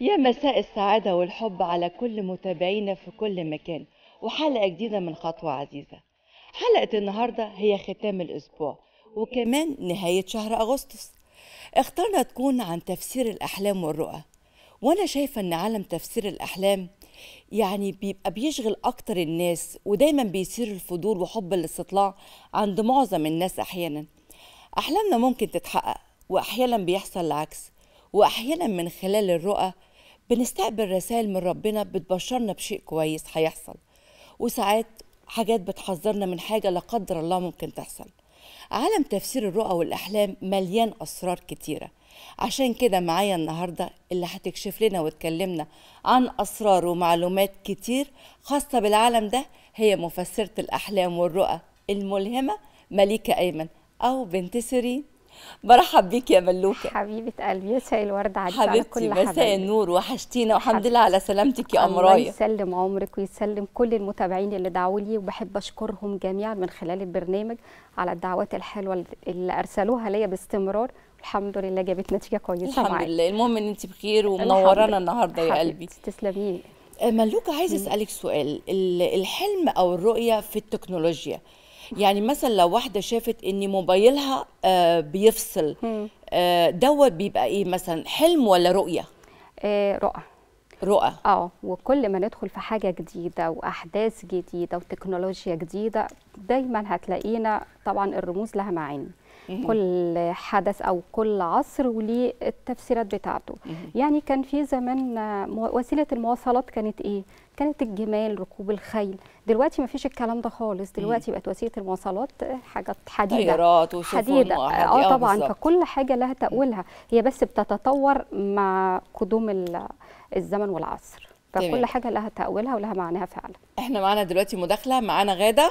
يا مساء السعادة والحب على كل متابعينا في كل مكان وحلقة جديدة من خطوة عزيزة حلقة النهاردة هي ختام الأسبوع وكمان نهاية شهر أغسطس اخترنا تكون عن تفسير الأحلام والرؤى وأنا شايفة إن عالم تفسير الأحلام يعني بيبقى بيشغل أكتر الناس ودايما بيثير الفضول وحب الاستطلاع عند معظم الناس أحيانا أحلامنا ممكن تتحقق وأحيانا بيحصل العكس وأحيانا من خلال الرؤى بنستقبل رسائل من ربنا بتبشرنا بشيء كويس هيحصل وساعات حاجات بتحذرنا من حاجة لا قدر الله ممكن تحصل عالم تفسير الرؤى والأحلام مليان أسرار كتيرة عشان كده معايا النهاردة اللي هتكشف لنا وتكلمنا عن أسرار ومعلومات كتير خاصة بالعالم ده هي مفسرة الأحلام والرؤى الملهمة مليكة أيمن أو بنت سيرين برحب بيك يا ملوكة حبيبه قلبي يسعد الورد عليك على حبيبتي كل مساء حبايبي النور وحشتينا والحمد حبيبتي. لله على سلامتك يا الله أمرايا يسلم عمرك ويسلم كل المتابعين اللي دعوا لي وبحب اشكرهم جميعا من خلال البرنامج على الدعوات الحلوه اللي ارسلوها ليا باستمرار الحمد لله جابت نتيجه كويسه الحمد معايا لله المهم ان انت بخير الحمد ومنورانا لله. النهارده يا قلبي حبيبتي، تسلمي آه، ملوكة عايز اسالك سؤال ال- الحلم او الرؤيه في التكنولوجيا يعني مثلا لو واحده شافت ان موبايلها آه، بيفصل مم. آه، دوت بيبقى ايه مثلا حلم ولا رؤيه آه رؤى رؤى اه وكل ما ندخل في حاجه جديده واحداث جديده وتكنولوجيا جديده دايما هتلاقينا طبعا الرموز لها معاني كل حدث او كل عصر وليه التفسيرات بتاعته يعني كان في زمان آه، مو- وسيله المواصلات كانت ايه كانت الجمال ركوب الخيل دلوقتي ما فيش الكلام ده خالص دلوقتي بقت وسيله المواصلات آه، حاجات حديده طيارات وسفن حديده وحديد- اه آه، طبعا بالظبط. فكل حاجه لها تاويلها هي بس بتتطور مع قدوم ال- الزمن والعصر تمام. فكل حاجه لها تاويلها ولها معناها فعلا احنا معانا دلوقتي مداخله معانا غاده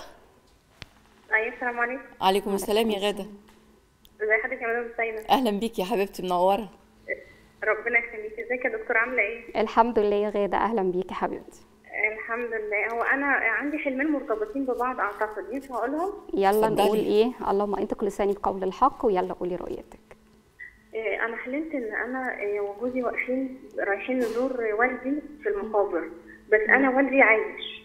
ايوه السلام عليكم عليكم السلام يا غاده ازي حضرتك يا مدام سينا اهلا بيك يا حبيبتي منوره ربنا يخليك ازيك يا دكتور عامله ايه الحمد لله يا غاده اهلا بيكي يا حبيبتي الحمد لله هو انا عندي حلمين مرتبطين ببعض اعتقد ينفع اقولهم يلا اتفضلي. نقول ايه اللهم انطق لساني بقول الحق ويلا قولي رؤيتك إيه، انا حلمت ان انا إيه، وجوزي واقفين رايحين نزور والدي في المقابر بس انا والدي عايش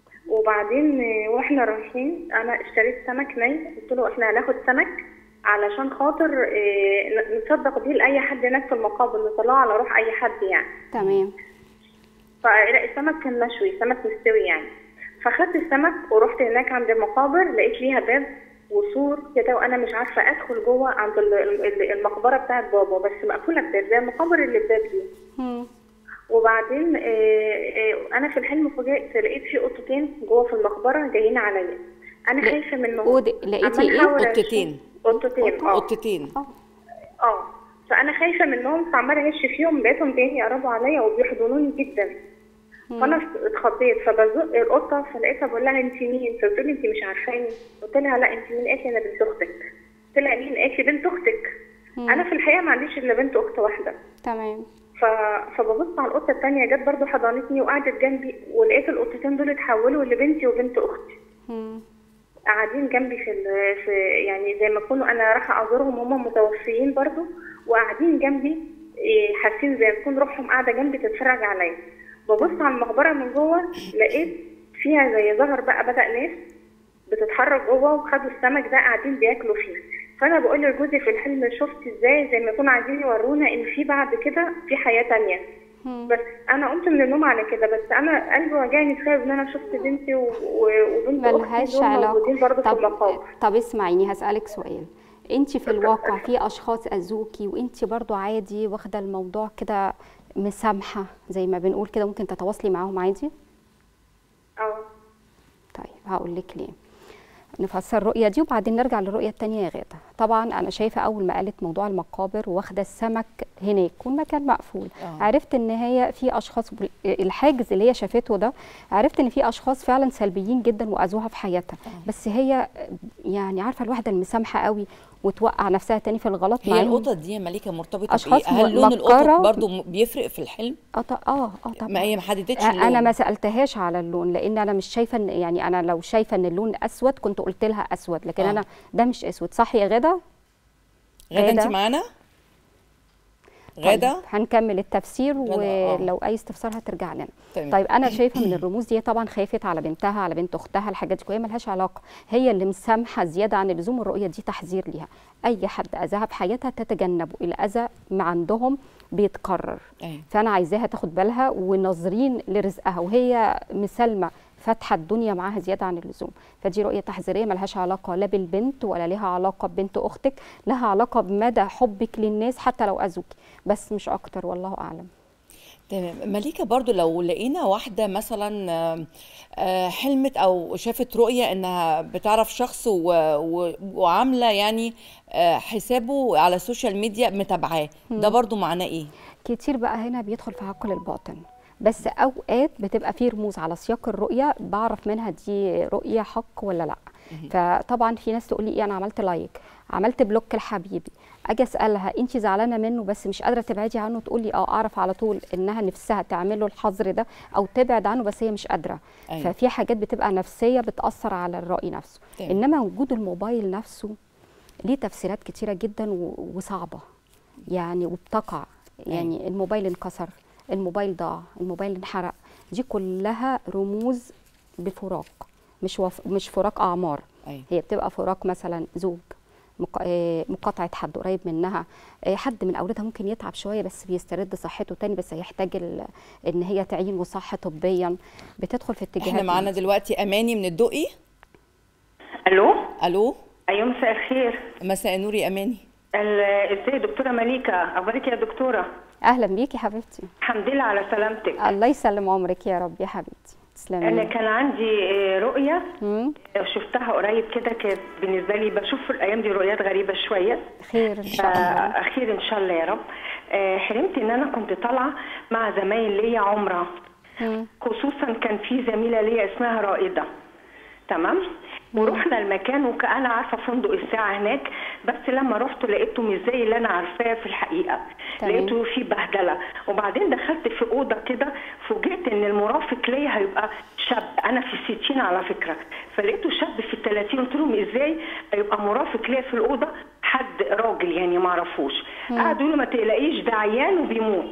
وبعدين إيه، واحنا رايحين انا اشتريت سمك ني قلت له احنا هناخد سمك علشان خاطر إيه، ن- نتصدق بيه لاي حد هناك في المقابر نطلعه على روح اي حد يعني تمام فلا السمك كان مشوي سمك مستوي يعني فخدت السمك ورحت هناك عند المقابر لقيت ليها باب وسور كده وانا مش عارفه ادخل جوه عند ال- ال- المقبره بتاعت بابا بس مقفوله بباب زي المقابر اللي بباب دي مم. وبعدين آه، آه، انا في الحلم فوجئت لقيت في قطتين جوه في المقبره جايين عليا انا لا، خايفه منهم قود- لقيتي عمال إيه؟ أحاول أشوف- قطتين. قطتين اه قطتين اه اه فانا خايفه منهم فعماله اهش فيهم لقيتهم جايين يقربوا عليا وبيحضنوني جدا فانا اتخضيت فبزق القطه فلقيتها بقول لها انت مين فبتقول لي انت مش عارفاني قلت لها لا انت مين قالت لي انا بنت اختك قلت لها مين قالت لي بنت اختك انا في الحقيقه ما عنديش الا بنت اخت واحده تمام ف... فببص على القطه الثانيه جت برضو حضنتني وقعدت جنبي ولقيت القطتين دول اتحولوا لبنتي وبنت اختي مم. قاعدين جنبي في, ال... في يعني زي ما يكونوا انا رايحه ازورهم هم متوفيين برضو وقاعدين جنبي إيه، حاسين زي ما تكون روحهم قاعده جنبي تتفرج عليا ببص على المقبره من جوه لقيت فيها زي ظهر بقى بدا ناس بتتحرك جوه وخدوا السمك ده قاعدين بياكلوا فيه فانا بقول لجوزي في الحلم شفت ازاي زي ما يكونوا عايزين يورونا ان في بعد كده في حياه تانية مم. بس انا قمت من النوم على كده بس انا قلبي وجعني بسبب ان انا شفت بنتي و... و... وبنت اختي ملهاش دول موجودين علاقه برضه في طب المقابر طب اسمعيني هسالك سؤال انت في الواقع في اشخاص اذوكي وانت برضو عادي واخده الموضوع كده مسامحه زي ما بنقول كده ممكن تتواصلي معاهم عادي اه طيب هقول لك ليه نفسر الرؤية دي وبعدين نرجع للرؤية التانية يا غادة طبعا أنا شايفة أول ما قالت موضوع المقابر واخدة السمك هناك والمكان مقفول آه. عرفت إن هي في أشخاص بال- الحاجز اللي هي شافته ده عرفت إن في أشخاص فعلا سلبيين جدا وأذوها في حياتها بس هي يعني عارفة الواحدة المسامحة قوي وتوقع نفسها تاني في الغلط هي معاهم. القطط دي يا مليكه مرتبطه أشخاص بايه هل لون مكرة. القطط برضو م- بيفرق في الحلم اه ط- اه اه طبعا ما هي ما حددتش انا اللون. ما سالتهاش على اللون لان انا مش شايفه ان يعني انا لو شايفه ان اللون اسود كنت قلت لها اسود لكن آه. انا ده مش اسود صح يا غدا غدا انت غادة؟ معانا غاده طيب هنكمل التفسير غادة، آه. ولو اي استفسار هترجع لنا تمام. طيب انا شايفه من الرموز دي طبعا خافت على بنتها على بنت اختها الحاجات دي كلها ملهاش علاقه هي اللي مسامحه زياده عن اللزوم الرؤيه دي تحذير ليها اي حد اذاها في حياتها تتجنبه الاذى ما عندهم بيتكرر أيوة. فانا عايزاها تاخد بالها وناظرين لرزقها وهي مسالمه فاتحه الدنيا معاها زياده عن اللزوم فدي رؤيه تحذيريه ملهاش علاقه لا بالبنت ولا لها علاقه ببنت اختك لها علاقه بمدى حبك للناس حتى لو اذوك بس مش اكتر والله اعلم تمام مليكة برضو لو لقينا واحدة مثلا آه، آه، حلمت أو شافت رؤية إنها بتعرف شخص و- و- وعاملة يعني آه، حسابه على السوشيال ميديا متابعاه ده برضو معناه إيه؟ كتير بقى هنا بيدخل في عقل الباطن بس اوقات بتبقى في رموز على سياق الرؤيه بعرف منها دي رؤيه حق ولا لا فطبعا في ناس تقول لي ايه انا عملت لايك عملت بلوك لحبيبي اجي اسالها انت زعلانه منه بس مش قادره تبعدي عنه تقول لي اه اعرف على طول انها نفسها تعمل له الحظر ده او تبعد عنه بس هي مش قادره أيوة. ففي حاجات بتبقى نفسيه بتاثر على الراي نفسه تمام. انما وجود الموبايل نفسه ليه تفسيرات كتيره جدا و- وصعبه يعني وبتقع يعني الموبايل انكسر الموبايل ضاع الموبايل انحرق دي كلها رموز بفراق مش وف... مش فراق اعمار أيوة. هي بتبقى فراق مثلا زوج مق... آه، مقاطعه حد قريب منها آه، حد من اولادها ممكن يتعب شويه بس بيسترد صحته تاني بس هيحتاج ال... ان هي تعينه صح طبيا بتدخل في اتجاهات إحنا معانا دلوقتي أماني من الدقي الو ألو ايوه مساء الخير مساء النور يا أماني ال- ازاي يا دكتوره مليكه اخبارك يا دكتوره اهلا بيكي حبيبتي الحمد لله على سلامتك الله يسلم عمرك يا رب يا حبيبتي تسلمي انا كان عندي آه، رؤيه مم. شفتها قريب كده كانت بالنسبه لي بشوف في الايام دي رؤيات غريبه شويه خير ان شاء الله اخير ان شاء الله يا رب آه، حلمت ان انا كنت طالعه مع زمايل ليا عمره مم. خصوصا كان في زميله ليا اسمها رائده تمام ورحنا المكان وكأنا عارفه فندق الساعه هناك بس لما رحت لقيته مش زي اللي انا عارفاه في الحقيقه تمام. لقيته فيه بهدله وبعدين دخلت في اوضه كده فوجئت ان المرافق ليا هيبقى شاب انا في الستين على فكره فلقيته شاب في الثلاثين قلت لهم ازاي هيبقى مرافق ليا في الاوضه حد راجل يعني ما اعرفوش قعدوا يقولوا ما تقلقيش ده عيان وبيموت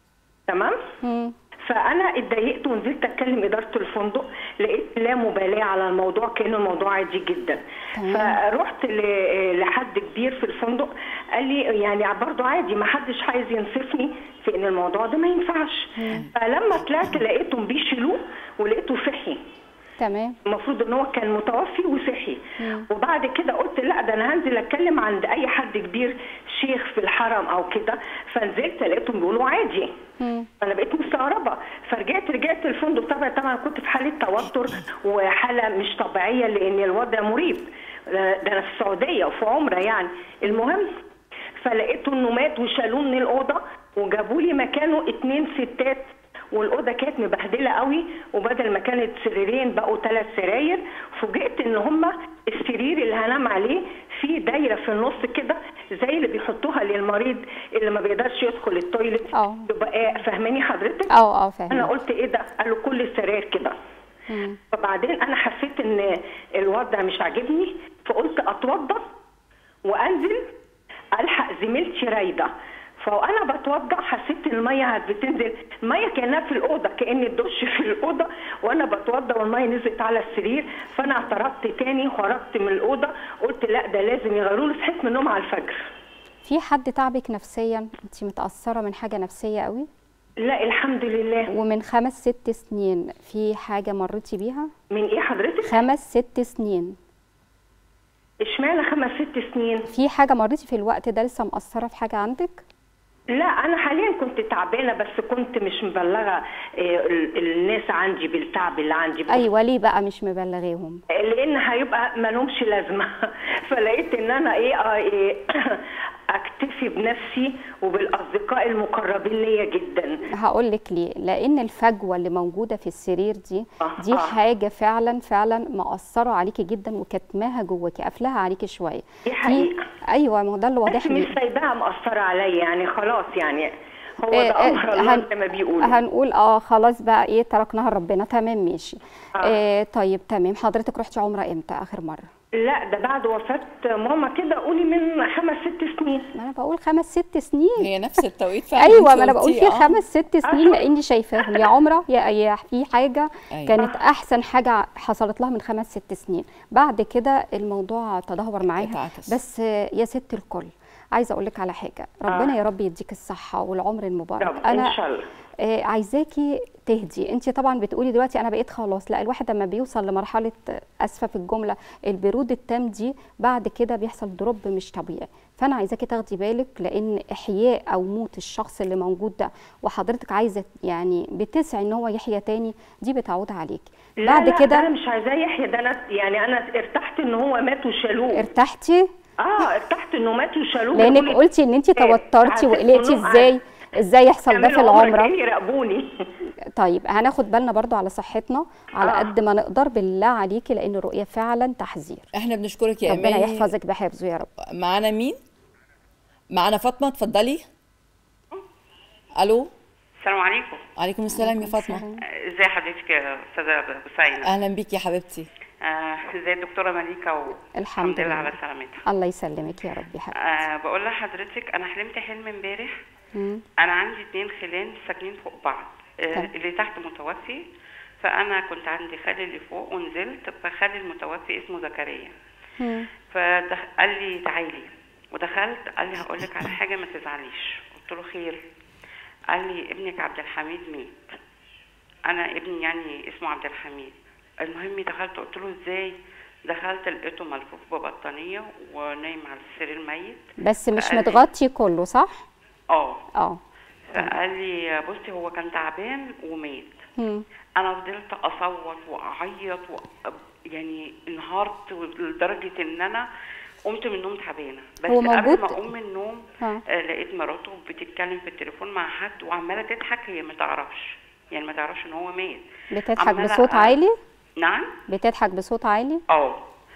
تمام مم. فانا اتضايقت ونزلت اتكلم اداره الفندق لقيت لا مبالاه على الموضوع كانه الموضوع عادي جدا تمام. فرحت ل- لحد كبير في الفندق قال لي يعني برضه عادي ما حدش عايز ينصفني في ان الموضوع ده ما ينفعش فلما طلعت لقيتهم بيشيلوه ولقيته صحي تمام المفروض ان هو كان متوفي وصحي وبعد كده قلت لا ده انا هنزل اتكلم عند اي حد كبير شيخ في الحرم او كده فنزلت لقيتهم بيقولوا عادي مم. انا بقيت مستغربه فرجعت رجعت الفندق طبعا طبعا كنت في حاله توتر وحاله مش طبيعيه لان الوضع مريب ده انا في السعوديه وفي عمره يعني المهم فلقيته انه مات وشالوه من الاوضه وجابوا لي مكانه اتنين ستات والاوضه كانت مبهدله قوي وبدل ما كانت سريرين بقوا ثلاث سراير فوجئت ان هما السرير اللي هنام عليه فيه دايره في النص كده زي اللي بيحطوها للمريض اللي ما بيقدرش يدخل التويليت اه. يبقى فاهماني حضرتك اه اه انا فاهمه قلت ايه ده قالوا كل السراير كده مم. فبعدين انا حسيت ان الوضع مش عاجبني فقلت اتوضى وانزل الحق زميلتي رايده فانا بتوضى حسيت ان الميه بتنزل الميه كانها في الاوضه كان الدش في الاوضه وانا بتوضى والميه نزلت على السرير فانا اعترضت تاني خرجت من الاوضه قلت لا ده لازم يغيروا لي صحيت من النوم على الفجر في حد تعبك نفسيا انت متاثره من حاجه نفسيه قوي لا الحمد لله ومن خمس ست سنين في حاجه مريتي بيها من ايه حضرتك خمس ست سنين اشمعنى خمس ست سنين في حاجه مريتي في الوقت ده لسه مأثره في حاجه عندك لا انا حاليا كنت تعبانه بس كنت مش مبلغه آه، ال- الناس عندي بالتعب اللي عندي ايوه ليه بقى مش مبلغيهم لان هيبقى ما لهمش لازمه فلقيت ان انا ايه, آه إيه اكتفي بنفسي وبالاصدقاء المقربين ليا جدا هقول لك ليه لان الفجوه اللي موجوده في السرير دي آه، دي آه. حاجه فعلا فعلا مأثره عليكي جدا وكتماها جواكي قافلاها عليكي شويه دي في- حقيقة. ايوه ما هو ده اللي بس واضح مش لي سايباها مأثرة عليا يعني خلاص يعني هو آه، ده امر آه، الله هن- زي ما بيقولوا هنقول اه خلاص بقى ايه تركناها لربنا تمام ماشي آه. آه طيب تمام حضرتك رحتي عمره امتى اخر مره لا ده بعد وفاه ماما كده قولي من خمس ست سنين ما انا بقول خمس ست سنين هي نفس التوقيت فعلا ايوه انت ما انا بقول قلتيه، في آه. خمس ست سنين لاني شايفاهم يا عمره يا يا في حاجه أيوة. كانت احسن حاجه حصلت لها من خمس ست سنين بعد كده الموضوع تدهور معاها اتعكس. بس آه، يا ست الكل عايزه اقول لك على حاجه ربنا يا رب يديك الصحه والعمر المبارك طب ان شاء الله آه، عايزاكي تهدي انت طبعا بتقولي دلوقتي انا بقيت خلاص لا الواحد لما بيوصل لمرحله آه، اسفه في الجمله البرود التام دي بعد كده بيحصل دروب مش طبيعي فانا عايزاكي تاخدي بالك لان احياء او موت الشخص اللي موجود ده وحضرتك عايزه يعني بتسعي ان هو يحيا تاني دي بتعود عليكي لا بعد لا كده انا مش عايزاه يحيى ده انا يعني انا ارتحت ان هو مات وشالوه ارتحتي اه ارتحت انه مات وشالوه لانك بيقولي قلتي ان انت إيه، توترتي حسيت وقلقتي إنهم ازاي ازاي يحصل ده في يعملوا عمرة العمره جايين يراقبوني طيب هناخد بالنا برضو على صحتنا على آه. قد ما نقدر بالله عليكي لان الرؤيه فعلا تحذير احنا بنشكرك يا ربنا اماني يحفظك بحفظه يا رب معانا مين معانا فاطمه اتفضلي الو السلام عليكم عليكم السلام يا فاطمه ازي حضرتك يا استاذه بسينة اهلا بيك يا حبيبتي آه، ازي الدكتوره مليكه و... الحمد لله لله. على سلامتها الله يسلمك يا رب يا حبيبتي آه بقول لحضرتك انا حلمت حلم امبارح مم. انا عندي اتنين خلان ساكنين فوق بعض آه تمام. اللي تحت متوفي فانا كنت عندي خالي اللي فوق ونزلت فخالي المتوفي اسمه زكريا مم. فقال لي تعالي ودخلت قال لي هقول لك على حاجه ما تزعليش قلت له خير قال لي ابنك عبد الحميد مات انا ابني يعني اسمه عبد الحميد المهم دخلت قلت له ازاي دخلت لقيته ملفوف ببطانيه ونايم على السرير ميت بس مش فقال لي- متغطي كله صح اه اه فقال لي بصي هو كان تعبان ومات مم. انا فضلت اصوت واعيط و... يعني انهارت لدرجه ان انا قمت من النوم تعبانه بس هو قبل موجود؟ ما اقوم من النوم ها. آه لقيت مراته بتتكلم في التليفون مع حد وعماله تضحك هي ما تعرفش يعني ما تعرفش ان هو مات بتضحك عمالة بصوت أ- عالي نعم بتضحك بصوت عالي اه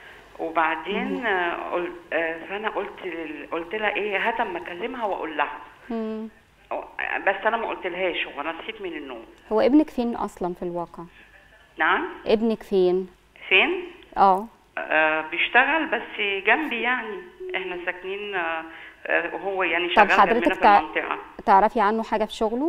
وبعدين آه، قل... آه، فانا قلت لل... قلت لها ايه هات اما اكلمها واقول لها مم. أو- بس انا ما قلتلهاش وانا صحيت من النوم هو ابنك فين اصلا في الواقع نعم ابنك فين فين اه آه بيشتغل بس جنبي يعني احنا ساكنين آه آه، وهو يعني طب شغال جنبنا حضرتك في تع... المنطقة تعرفي عنه حاجه في شغله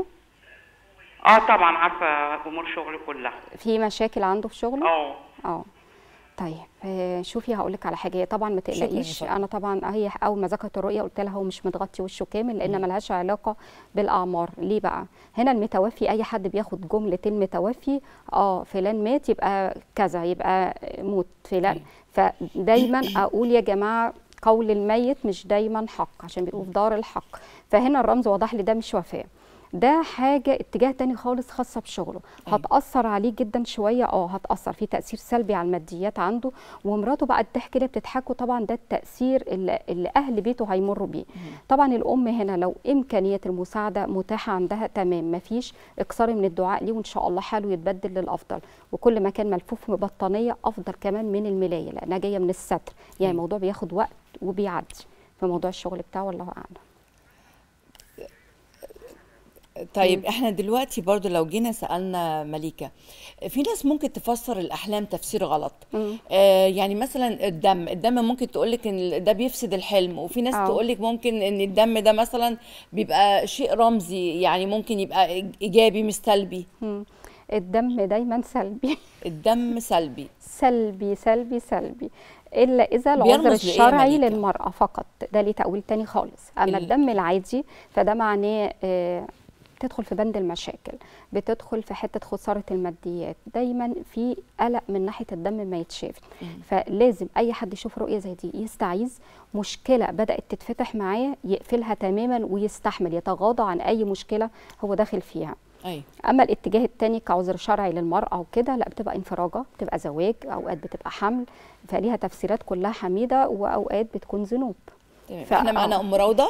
اه طبعا عارفة امور شغلي كلها في مشاكل عنده في شغله اه اه طيب آه، شوفي هقول لك على حاجه هي طبعا ما شكراً يا تقلقيش فاطمة. انا طبعا هي اول ما ذكرت الرؤيه قلت لها هو مش متغطي وشه كامل لان ملهاش علاقه بالاعمار ليه بقى هنا المتوفي اي حد بياخد جمله المتوفي اه فلان مات يبقى كذا يبقى موت فلان فدايما اقول يا جماعه قول الميت مش دايما حق عشان بيقولوا في دار الحق فهنا الرمز واضح لي ده مش وفاه ده حاجة اتجاه تاني خالص خاصة بشغله هتأثر عليه جدا شوية اه هتأثر في تأثير سلبي على الماديات عنده ومراته بقى بتحكي لي بتضحكوا طبعا ده التأثير اللي, اللي أهل بيته هيمروا بيه طبعا الأم هنا لو إمكانية المساعدة متاحة عندها تمام مفيش اكثري من الدعاء ليه وإن شاء الله حاله يتبدل للأفضل وكل ما كان ملفوف ببطانية أفضل كمان من الملاية لأنها جاية من الستر يعني الموضوع بياخد وقت وبيعدي في موضوع الشغل بتاعه والله أعلم طيب احنا دلوقتي برضو لو جينا سألنا مليكة في ناس ممكن تفسر الأحلام تفسير غلط مم. آه يعني مثلا الدم الدم ممكن تقولك ان ده بيفسد الحلم وفي ناس آه. تقولك ممكن ان الدم ده مثلا بيبقى شيء رمزي يعني ممكن يبقى إيجابي مش سلبي مم. الدم دايما سلبي الدم سلبي سلبي سلبي سلبي الا اذا بيرمز العذر لإيه الشرعي مليكة؟ للمراه فقط ده ليه تاويل تاني خالص اما ال- الدم العادي فده معناه آه، بتدخل في بند المشاكل بتدخل في حته خساره الماديات دايما في قلق من ناحيه الدم ما يتشاف فلازم اي حد يشوف رؤيه زي دي يستعيذ مشكله بدات تتفتح معاه يقفلها تماما ويستحمل يتغاضى عن اي مشكله هو داخل فيها ايوه اما الاتجاه التاني كعذر شرعي للمراه وكده لا بتبقى انفراجه بتبقى زواج اوقات بتبقى حمل فليها تفسيرات كلها حميده واوقات بتكون ذنوب تمام فا- احنا معانا آه. ام روضة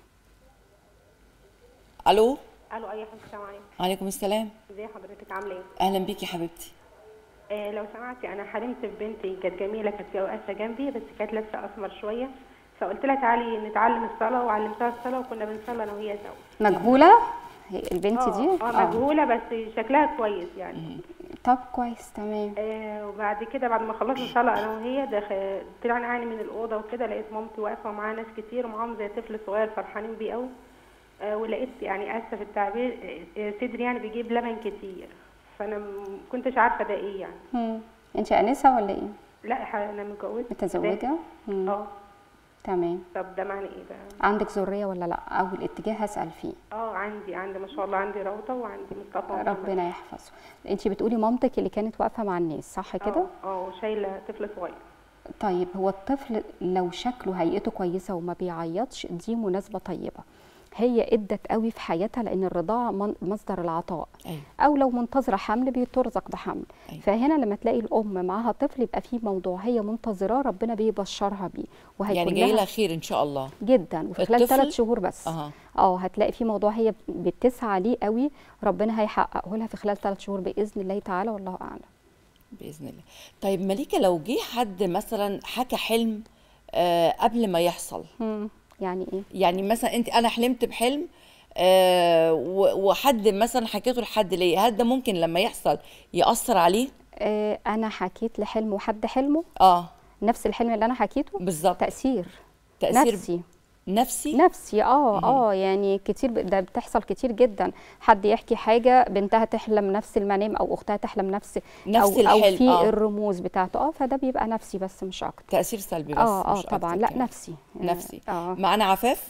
الو الو اي حضرتك السلام عليكم عليكم السلام ازي حضرتك عامله ايه اهلا بيكي حبيبتي آه لو سمعتي انا حلمت ببنتي كانت جميله كانت في اوقاتها جنبي بس كانت لابسه اسمر شويه فقلت لها تعالي نتعلم الصلاه وعلمتها الصلاه وكنا بنصلي انا وهي سوا مجهوله هي البنت اه دي اه مجهوله بس شكلها كويس يعني طب كويس تمام آه وبعد كده بعد ما خلصنا صلاة انا وهي دخل طلعنا يعني من الاوضه وكده لقيت مامتي واقفه ومعاها ناس كتير ومعاهم زي طفل صغير فرحانين بيه قوي آه ولقيت يعني اسف في التعبير آه، آه، صدري يعني بيجيب لبن كتير فانا م- كنتش عارفه ده ايه يعني مم. انت انسه ولا ايه لا ح- انا متجوزه متزوجه مم. اه تمام طب ده معنى ايه بقى عندك ذريه ولا لا اول اتجاه هسال فيه اه عندي عندي ما شاء الله عندي روضه وعندي مصطفى ومحمد. ربنا يحفظه انت بتقولي مامتك اللي كانت واقفه مع الناس صح كده اه اه وشايله طفل صغير طيب هو الطفل لو شكله هيئته كويسه وما بيعيطش دي مناسبه طيبه هي ادت قوي في حياتها لان الرضاعه من- مصدر العطاء أيوة. او لو منتظره حمل بيترزق بحمل أيوة. فهنا لما تلاقي الام معاها طفل يبقى في موضوع هي منتظراه ربنا بيبشرها بيه وهيكون يعني جاي لها لها خير ان شاء الله جدا وفي خلال الطفل؟ ثلاث شهور بس أها. اه هتلاقي في موضوع هي بتسعى ليه قوي ربنا هيحققه لها في خلال ثلاث شهور باذن الله تعالى والله اعلم باذن الله طيب مليكه لو جه حد مثلا حكى حلم آه قبل ما يحصل مم. يعني ايه يعني مثلا انت انا حلمت بحلم آه و- وحد مثلا حكيته لحد ليا هل ده ممكن لما يحصل ياثر عليه آه انا حكيت لحلم وحد حلمه اه نفس الحلم اللي انا حكيته بالظبط تاثير تاثير نفسي نفسي نفسي اه اه يعني كتير ب- ده بتحصل كتير جدا حد يحكي حاجه بنتها تحلم نفس المنام او اختها تحلم نفس نفس او او الحلم، في آه. الرموز بتاعته اه فده بيبقى نفسي بس مش اكتر تاثير سلبي بس اه اه مش طبعا أكتر لا كمان. نفسي نفسي اه معانا عفاف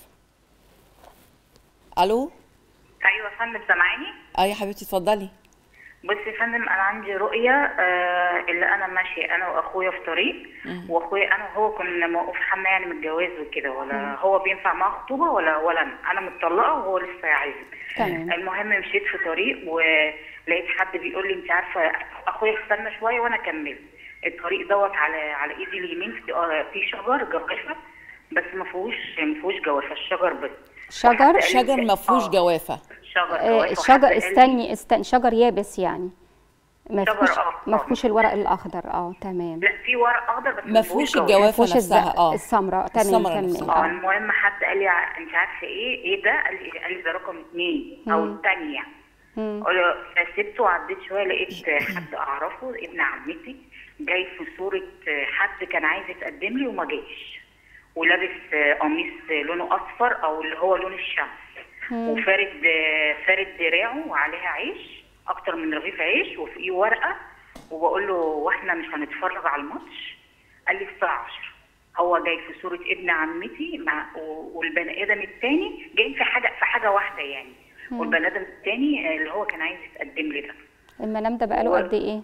الو ايوه يا فندم سامعاني اه يا حبيبتي اتفضلي بصي يا فندم انا عندي رؤيه آه اللي انا ماشيه انا واخويا في طريق واخويا انا وهو كنا موقوف حما يعني متجوز وكده ولا هو بينفع معاه خطوبه ولا ولا انا انا متطلقه وهو لسه عايز تمام. المهم مشيت في طريق ولقيت حد بيقول لي انت عارفه اخويا استنى شويه وانا كملت الطريق دوت على على ايدي اليمين في آه، في شجر جوافه بس ما فيهوش ما فيهوش جوافه الشجر بس شجر؟ وحد قال لي- شجر ما فيهوش آه، جوافه شجر آه جوافه وحد الشجر قال لي- استني استني شجر يابس يعني ما شجر، فيهوش آه، ما آه. فيهوش الورق الاخضر اه تمام لا في ورق اخضر بس ما فيهوش جوافة. الجوافه فيهوش نفسها الزق- اه السمراء تمام السمراء تمام نفسها. اه آه. المهم حد قال لي ع- انت عارفه ايه ايه ده قال لي قال لي ده رقم اثنين او مم. الثانيه يعني مم. قل- فسبته وعديت شويه لقيت حد اعرفه ابن عمتي جاي في صوره حد كان عايز يتقدم لي وما جاش ولابس قميص لونه اصفر او اللي هو لون الشمس وفارد فارد دراعه وعليها عيش اكتر من رغيف عيش وفيه ورقه وبقول له واحنا مش هنتفرج على الماتش قال لي الساعه 10 هو جاي في صوره ابن عمتي مع و- والبني ادم التاني جاي في حاجه في حاجه واحده يعني والبني ادم التاني اللي هو كان عايز يتقدم لي ده المنام ده بقاله و- قد ايه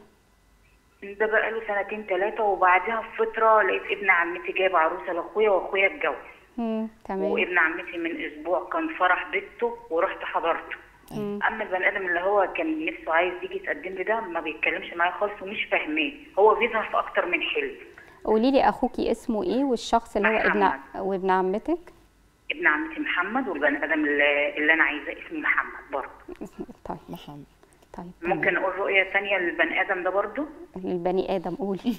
ده بقى له سنتين ثلاثه وبعدها بفتره لقيت ابن عمتي جايب عروسه لاخويا واخويا اتجوز مم. تمام وابن عمتي من اسبوع كان فرح بنته ورحت حضرته اما البني ادم اللي هو كان نفسه عايز يجي يتقدم لي ده ما بيتكلمش معايا خالص ومش فاهماه هو بيظهر في اكتر من حلم قولي لي اخوكي اسمه ايه والشخص اللي هو ابن محمد. وابن عمتك ابن عمتي محمد والبني ادم اللي, اللي انا عايزاه اسمه محمد برضه طيب محمد طيب تمام. ممكن اقول رؤيه تانية للبني ادم ده برضه للبني ادم قولي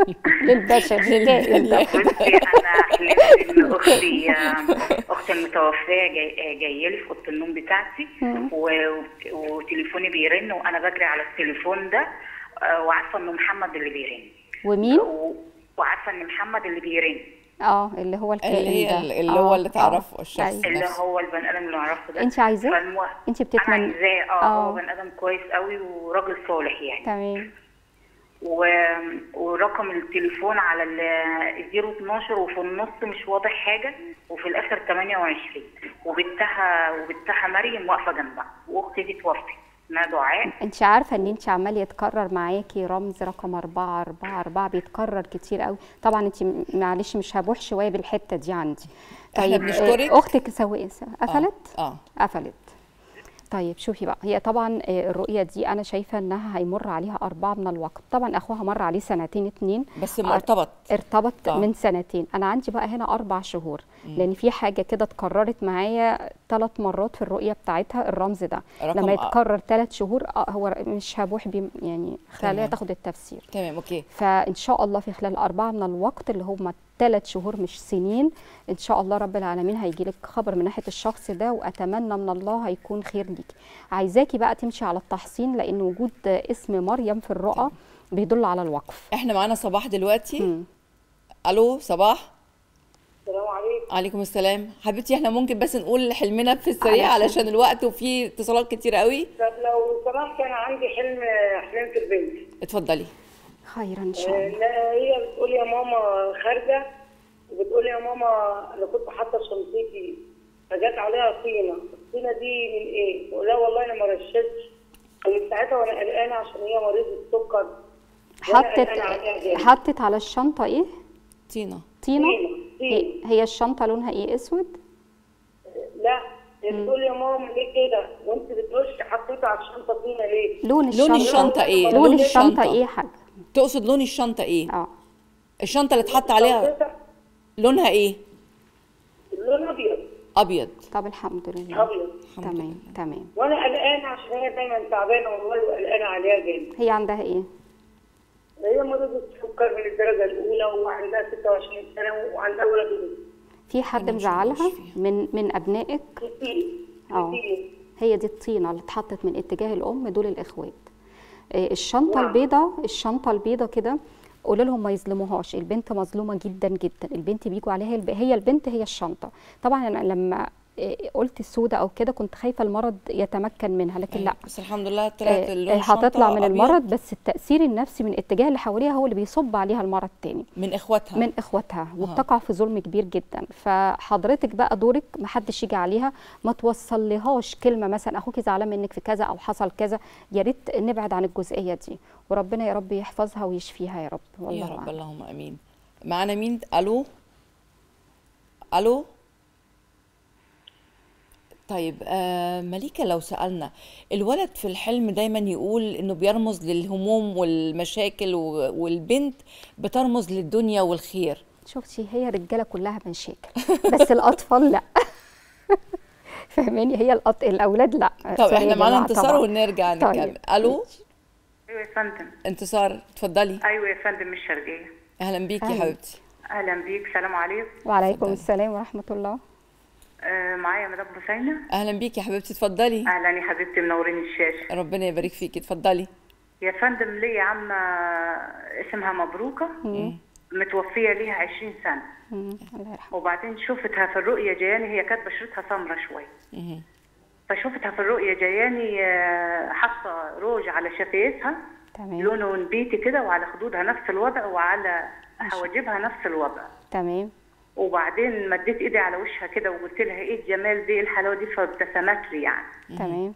للبشر الكائن ده بصي انا حلمت ان اختي اختي المتوفيه جاي جايه لي في اوضه النوم بتاعتي و- وتليفوني بيرن وانا بجري على التليفون ده آه، وعارفه انه محمد اللي بيرن ومين و- وعارفه ان محمد اللي بيرن اه اللي هو الكائن اللي هي ده اللي هو اللي آه، تعرفه آه. الشخص. أيوة. اللي نفسه. هو البني ادم اللي اعرفه ده انت عايزاه فالمو... انت انا بتتمنى عايزاه اه آه. هو بني ادم كويس قوي وراجل صالح يعني تمام و... ورقم التليفون على ال 012 وفي النص مش واضح حاجه وفي الاخر 28 وبنتها وبنتها مريم واقفه جنبها واختي دي توفت اسمها دعاء انت عارفه ان انت عمال يتكرر معاكي رمز رقم أربعة أربعة أربعة بيتكرر كتير قوي طبعا انت م- معلش مش هبوح شويه بالحته دي عندي احنا آه، بنشكرك. اختك سوي قفلت اه قفلت طيب شوفي بقى هي طبعا آه، الرؤيه دي انا شايفه انها هيمر عليها اربعه من الوقت طبعا اخوها مر عليه سنتين اتنين بس مرتبط ارتبط آه. من سنتين انا عندي بقى هنا اربع شهور لان في حاجه كده اتكررت معايا ثلاث مرات في الرؤيه بتاعتها الرمز ده رقم لما آه. يتكرر ثلاث شهور آه، هو مش هبوح بيه يعني خليها تمام. تاخد التفسير تمام اوكي فان شاء الله في خلال اربعه من الوقت اللي هم ثلاث شهور مش سنين ان شاء الله رب العالمين هيجي لك خبر من ناحيه الشخص ده واتمنى من الله هيكون خير ليكي عايزاكي بقى تمشي على التحصين لان وجود اسم مريم في الرؤى بيدل على الوقف احنا معانا صباح دلوقتي مم. الو صباح السلام عليكم عليكم السلام حبيبتي احنا ممكن بس نقول حلمنا في السريع علشان- علشان الوقت وفي اتصالات كتير قوي طب لو سمحت انا عندي حلم حلمت البنت اتفضلي خيرا ان شاء آه، الله لا هي بتقول يا ماما خارجه وبتقول يا ماما انا كنت حاطه شنطتي فجت عليها طينه الطينه دي من ايه؟ بقول لها والله انا ما رشتش ومن ساعتها وانا قلقانه عشان هي مريضه السكر وأنا حطت قلقانة عليها جامد. حطت على الشنطه ايه تينا طينه طينة، هي- طينة. هي الشنطه لونها ايه اسود لا هي بتقول يا ماما ليه كده؟ وانت بترش حطيتها على الشنطه طينه ليه؟ لون الشنطه لون الشنطه ايه لون الشنطه ايه يا حاج تقصد لون الشنطه ايه اه الشنطه اللي اتحط عليها شنطتها لونها ايه اللون ابيض ابيض طب الحمد لله ابيض تمام تمام وانا قلقانه عشان هي دايما تعبانه والله وقلقانه عليها جامد هي عندها ايه هي مريضة سكر من الدرجة الأولى وعندها 26 سنة وعندها ولد وبنت. في حد ربنا إن شاء الله مزعلها يشفيها. من من ابنائك كتير اه كتير هي دي الطينه اللي اتحطت من اتجاه الام دول الاخوات آه، الشنطه نعم. البيضاء الشنطه البيضاء كده قولي لهم ما يظلموهاش البنت مظلومه جدا جدا البنت بيجوا عليها الب... هي البنت هي الشنطه طبعا انا لما آه، قلت السودة او كده كنت خايفه المرض يتمكن منها لكن لا بس الحمد لله طلعت آه، اللون آه، هتطلع الشنطة من أبيض المرض بس التاثير النفسي من الاتجاه اللي حواليها هو اللي بيصب عليها المرض تاني من اخواتها من اخواتها وبتقع في ظلم كبير جدا فحضرتك بقى دورك ما حدش يجي عليها ما توصل لهاش كلمه مثلا اخوكي زعلان منك في كذا او حصل كذا يا ريت نبعد عن الجزئيه دي وربنا يا رب يحفظها ويشفيها يا رب والله يا رب أعلم. اللهم امين معانا مين الو الو طيب آه مليكة لو سألنا الولد في الحلم دايما يقول انه بيرمز للهموم والمشاكل و- والبنت بترمز للدنيا والخير شفتي هي الرجاله كلها مشاكل بس الاطفال لا فاهماني هي الأط... الاولاد لا طب سوري يا احنا معانا جماعة انتصار طبعاً. ونرجع طيب. نكمل الو ايوه يا فندم انتصار اتفضلي ايوه يا فندم من الشرقيه اهلا بيكي يا أهلا. حبيبتي اهلا بيك سلام عليكم وعليكم اتفضلي. السلام ورحمه الله آه معايا مدام حسينه اهلا بيكي يا حبيبتي اتفضلي اهلا يا حبيبتي منورين الشاشه ربنا يبارك فيكي اتفضلي يا فندم ليا عمه اسمها مبروكه متوفيه ليها 20 سنه مم، الله يرحمه وبعدين شفتها في الرؤيه جاياني هي كانت بشرتها سمرة شويه مهم. فشفتها في الرؤيه جاياني آه، حاطه روج على شفايفها تمام لونه نبيتي كده وعلى خدودها نفس الوضع وعلى حواجبها نفس الوضع تمام وبعدين مديت ايدي على وشها كده وقلت لها ايه الجمال دي إيه الحلاوه دي فابتسمت لي يعني تمام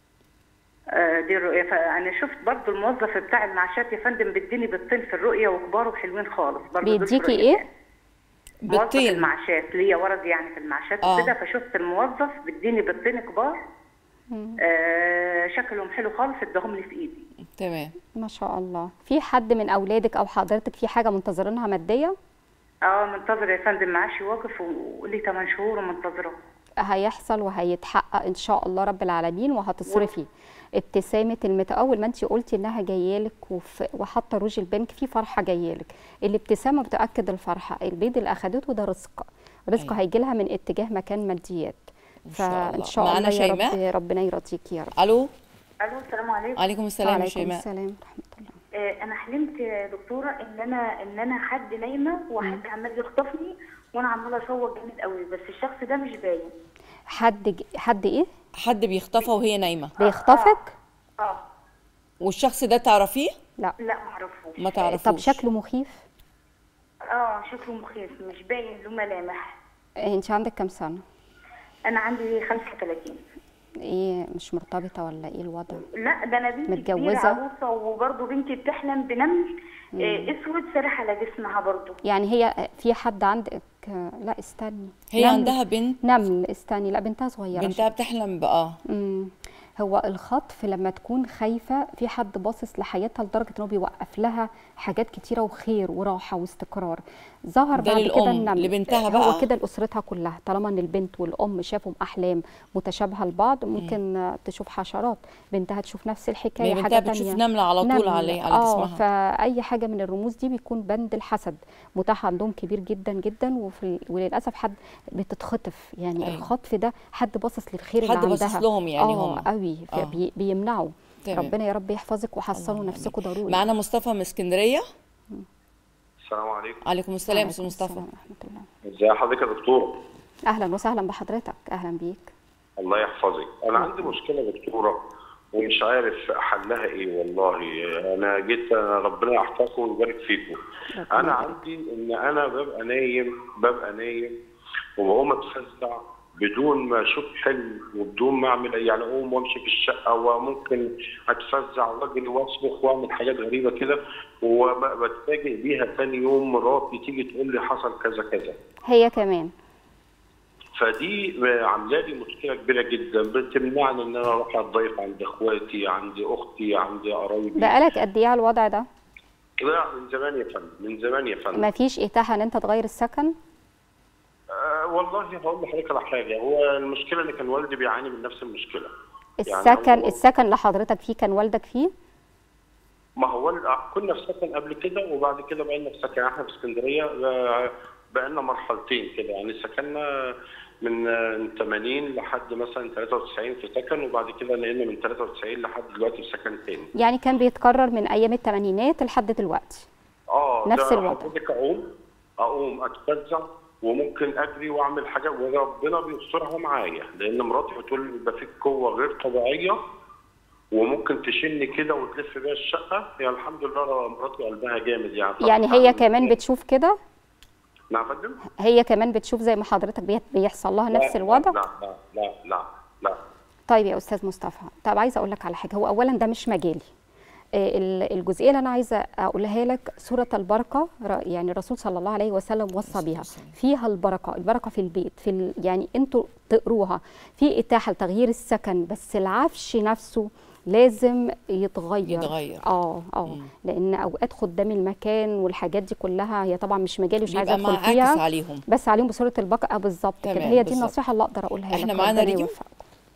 آه، دي الرؤيه فانا شفت برضو الموظف بتاع المعاشات يا فندم بيديني بالطين في الرؤيه وكبار وحلوين خالص برضو دول في بيديكي الرؤية ايه؟ كانت. موظف بالطين المعاشات ليا ورد يعني في المعاشات آه. وكده فشفت الموظف بيديني بالطين كبار آه شكلهم حلو خالص اداهم لي في ايدي تمام ما شاء الله في حد من اولادك او حضرتك في حاجه منتظرينها ماديه اه منتظر يا فندم معاشي واقف ولي 8 شهور ومنتظره هيحصل وهيتحقق ان شاء الله رب العالمين وهتصرفي ابتسامه المت اول ما انت قلتي انها جايالك وف- وحاطه روج البنك في فرحه جايالك الابتسامه بتاكد الفرحه البيض اللي اخدته ده رزق رزق أيوة. هيجي لها من اتجاه مكان ماديات شاء الله. فان شاء معانا الله يا رب شيماء؟ ربنا يرضيكي يا رب الو الو السلام عليكم عليكم السلام يا وعليكم شيماء السلام ورحمه الله آه، انا حلمت يا دكتوره ان انا ان انا حد نايمه وحد عمال يخطفني وانا عماله اشوق جامد قوي بس الشخص ده مش باين حد ج... حد ايه حد بيخطفها وهي نايمه بيخطفك اه والشخص ده تعرفيه لا لا معرفوش ما طب تعرفوش شكله مخيف اه شكله مخيف مش باين له ملامح انت عندك كام سنه انا عندي 35 ايه مش مرتبطه ولا ايه الوضع لا ده انا بنتي كبيرة متجوزة؟ عروسه وبرضه بنتي بتحلم بنمل آه، اسود سارح على جسمها برضه يعني هي في حد عندك لا استني هي نمل. عندها بنت نمل استني لا بنتها صغيره بنتها بتحلم بقى امم هو الخطف لما تكون خايفه في حد باصص لحياتها لدرجه ان هو بيوقف لها حاجات كتيره وخير وراحه واستقرار ظهر ده بعد كده للأم، ان لبنتها هو بقى. كده لاسرتها كلها طالما ان البنت والام شافوا احلام متشابهه لبعض ممكن آه، تشوف حشرات بنتها تشوف نفس الحكايه ما هي حاجه بنتها بتشوف تانية. نملة على طول نمل. عليه- على اه جسمها. فاي حاجه من الرموز دي بيكون بند الحسد متاح عندهم كبير جدا جدا وفي وللاسف حد بتتخطف يعني أيوة. أيوة. الخطف ده حد باصص للخير حد اللي باصص عندها لهم يعني اه هم. قوي آه. فبي- بيمنعوا تمام. ربنا يا رب يحفظك وحصنوا نفسكم ضروري معانا مصطفى من اسكندريه السلام عليكم عليكم السلام وعليكم استاذ مصطفى السلام ورحمه الله ازي حضرتك يا دكتوره اهلا وسهلا بحضرتك اهلا بيك الله يحفظك انا عندي مشكله يا دكتوره ومش عارف حلها ايه والله انا جيت أنا ربنا يحفظكم ويبارك فيكم ربنا انا يبارك. عندي ان انا ببقى نايم ببقى نايم وبقوم اتفزع بدون ما اشوف حلم وبدون ما اعمل أي- يعني اقوم وامشي في الشقه وممكن اتفزع واجري واصرخ واعمل حاجات غريبه كده وبتفاجئ بيها ثاني يوم مراتي تيجي تقول لي حصل كذا كذا هي كمان فدي عامله لي مشكله كبيره جدا بتمنعني ان انا اروح اتضيف عند اخواتي عند اختي عند قرايبي بقالك قد ايه على الوضع ده لا من زمان يا فندم من زمان يا فندم ما فيش اتاحه ان انت تغير السكن آه والله هقول لحضرتك على حاجه هو المشكله ان كان والدي بيعاني من نفس المشكله يعني السكن هو- السكن اللي حضرتك فيه كان والدك فيه ما هو ال- كنا في سكن قبل كده وبعد كده بقينا في سكن احنا في اسكندريه آه، بقينا مرحلتين كده يعني سكننا من آه، من 80 لحد مثلا 93 في سكن وبعد كده نقلنا من 93 لحد دلوقتي في سكن تاني يعني كان بيتكرر من ايام الثمانينات لحد دلوقتي اه نفس ده الوضع. حضرتك اقوم اقوم اتفزع وممكن اجري واعمل حاجه وربنا بيسترها معايا لان مراتي بتقول لي بيبقى فيك قوه غير طبيعيه وممكن تشيلني كده وتلف بيها الشقه يعني الحمد لله مراتي قلبها جامد يعني يعني هي كمان بتشوف كده نعم يا فندم؟ هي كمان بتشوف زي ما حضرتك بي- بيحصل لها لا، نفس الوضع لا لا لا لا لا طيب يا استاذ مصطفى طب عايزه اقول لك على حاجه هو اولا ده مش مجالي آه، ال- الجزئيه اللي انا عايزه اقولها لك سوره البركه ر- يعني الرسول صلى الله عليه وسلم وصى بيها فيها البركه البركه في البيت في ال... يعني انتوا تقروها في اتاحه لتغيير السكن بس العفش نفسه لازم يتغير يتغير. اه اه لان اوقات خدام المكان والحاجات دي كلها هي طبعا مش مجالي مش عايزه بيبقى ادخل فيها معاكس عليهم بس عليهم بسوره البقره بالظبط كده تمام، هي دي بالظبط. النصيحه اللي اقدر اقولها احنا لك معانا ربنا ريم يوفقك.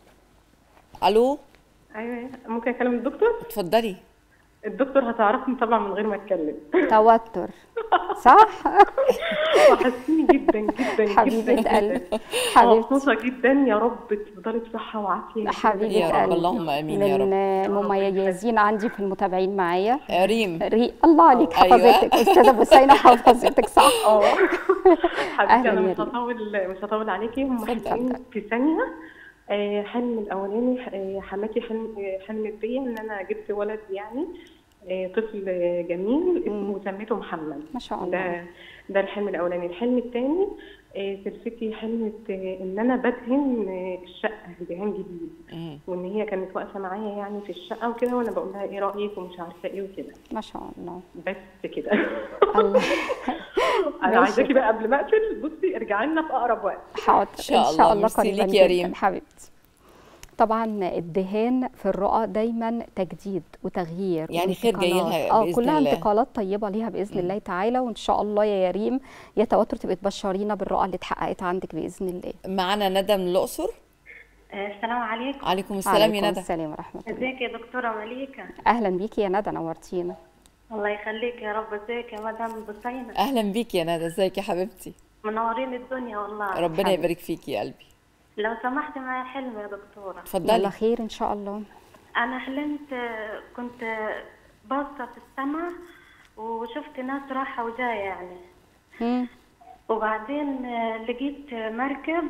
الو ايوه ممكن اكلم الدكتور اتفضلي الدكتور هتعرفني طبعا من غير ما اتكلم توتر صح وحشتيني جدا جدا حبيبة جدا قلبي. جدا حبيبتي. مبسوطه جدا يا رب تفضلي بصحه وعافيه حبيبه يا رب، قلبي. اللهم آمين يا رب. من المميزين عندي في المتابعين معايا يا ريم ري الله عليك أيوة. حفظتك استاذه بوسينه حفظتك صح اه حبيبتي أهلاً انا يا مش ريم. هطول مش هطول عليكي هم اتفضل. حلمين في ثانيه آه، حلم الاولاني آه، حماتي حلم آه، حلمت بيا ان انا جبت ولد يعني آه، طفل آه، جميل اسمه سميته محمد ما شاء الله. ده ده الحلم الاولاني الحلم الثاني سلفتي حلمت آه، ان انا بدهن آه، الشقه دهان جديد مم. وان هي كانت واقفه معايا يعني في الشقه وكده وانا بقول لها ايه رايك ومش عارفه ايه وكده ما شاء الله بس كده الله انا ماشي. عايزاكي بقى قبل ما اقفل بصي ارجعي لنا في اقرب وقت حاضر إن شاء ان شاء الله. الله ميرسي قريبا ليك يا جداً ريم. حبيبتي طبعا الدهان في الرؤى دايما تجديد وتغيير يعني خير جاي لها وانتقالات. اه بإذن كلها الله. انتقالات طيبه ليها باذن الله تعالى وان شاء الله يا يريم يا توتر تبقى تبشرينا بالرؤى اللي اتحققت عندك باذن الله معانا ندى من الاقصر السلام عليكم عليكم السلام يا عليكم ندى السلام ورحمه الله ازيك يا دكتورة مليكة اهلا بيكي يا ندى نورتينا الله يخليك يا رب ازيك يا مدام بصينة اهلا بيك يا ندى ازيك يا حبيبتي منورين الدنيا والله ربنا يبارك فيكي يا قلبي لو سمحت معايا حلم يا دكتورة يلا اتفضلي خير ان شاء الله انا حلمت آه، كنت آه، باصة في السماء وشفت ناس رايحة وجاية يعني مم. وبعدين آه، لقيت آه، مركب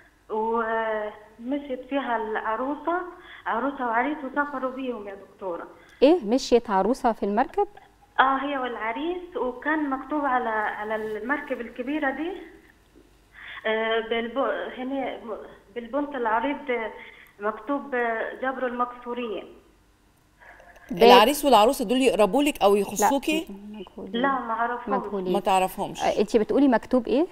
ومشيت فيها العروسة عروسة وعريس وسافروا بيهم يا دكتورة ايه مشيت عروسه في المركب اه هي والعريس وكان مكتوب على على المركب الكبيرة دي آه، بالب... هنا بالبنط العريض آه، مكتوب آه، جبر المكسورين العريس والعروسه دول يقربوا لك او لا يخصوكي مجهولين لا ما اعرفهمش ما مجهولين تعرفهمش انت بتقولي مكتوب ايه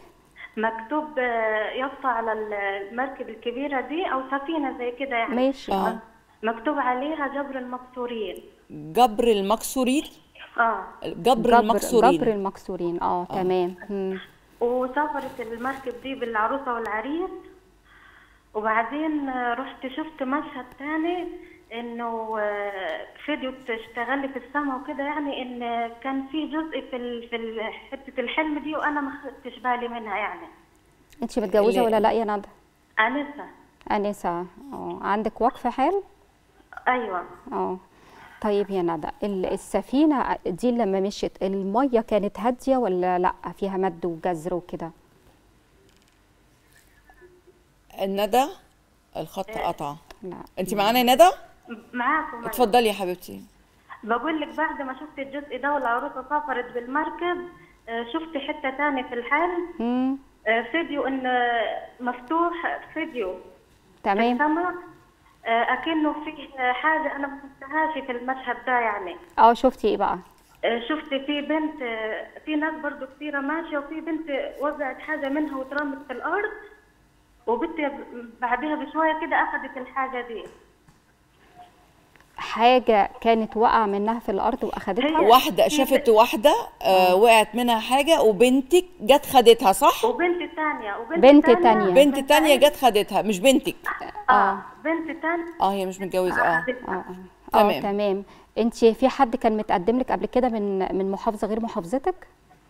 مكتوب آه، يافطة على المركب الكبيرة دي أو سفينة زي كده يعني ماشي اه اه مكتوب عليها جبر المقصورين جبر المكسورين اه جبر المكسورين جبر المكسورين اه تمام مم. وسافرت المركب دي بالعروسة والعريس وبعدين آه، رحت شفت مشهد تاني انه آه، فيديو بتشتغلي في السما وكده يعني ان كان في جزء في ال- في ال- حته الحلم دي وانا ما خدتش بالي منها يعني انت متجوزه اللي- ولا لا يا ندى انسه انسه اه عندك وقف حال ايوه اه طيب يا ندى ال- السفينه دي لما مشيت الميه كانت هاديه ولا لا فيها مد وجزر وكده الندى الخط قطع لا انت معانا يا ندى معاكم أنا. اتفضلي يا حبيبتي بقول لك بعد ما شفت الجزء ده والعروسه سافرت بالمركب آه، شفت حته تاني في الحلم مم. آه، فيديو ان آه، مفتوح فيديو تمام السما آه، اكنه فيه حاجه انا ما شفتهاش في المشهد ده يعني اه شفتي ايه بقى آه، شفت في بنت آه، في ناس برضو كتيرة ماشية وفي بنت وزعت حاجة منها واترمت في الأرض وبنت بعدها بشوية كده أخدت الحاجة دي حاجه كانت واقعه منها في الارض واخدتها هي- واحدة شافت واحدة آه وقعت منها حاجة وبنتك جت خدتها صح؟ وبنت تانية وبنت بنت تانية تانية. بنت تانية جت خدتها مش بنتك اه بنت تانية اه هي مش متجوزة اه أخدتها. اه اه تمام. اه تمام انت في حد كان متقدم لك قبل كده من من محافظه غير محافظتك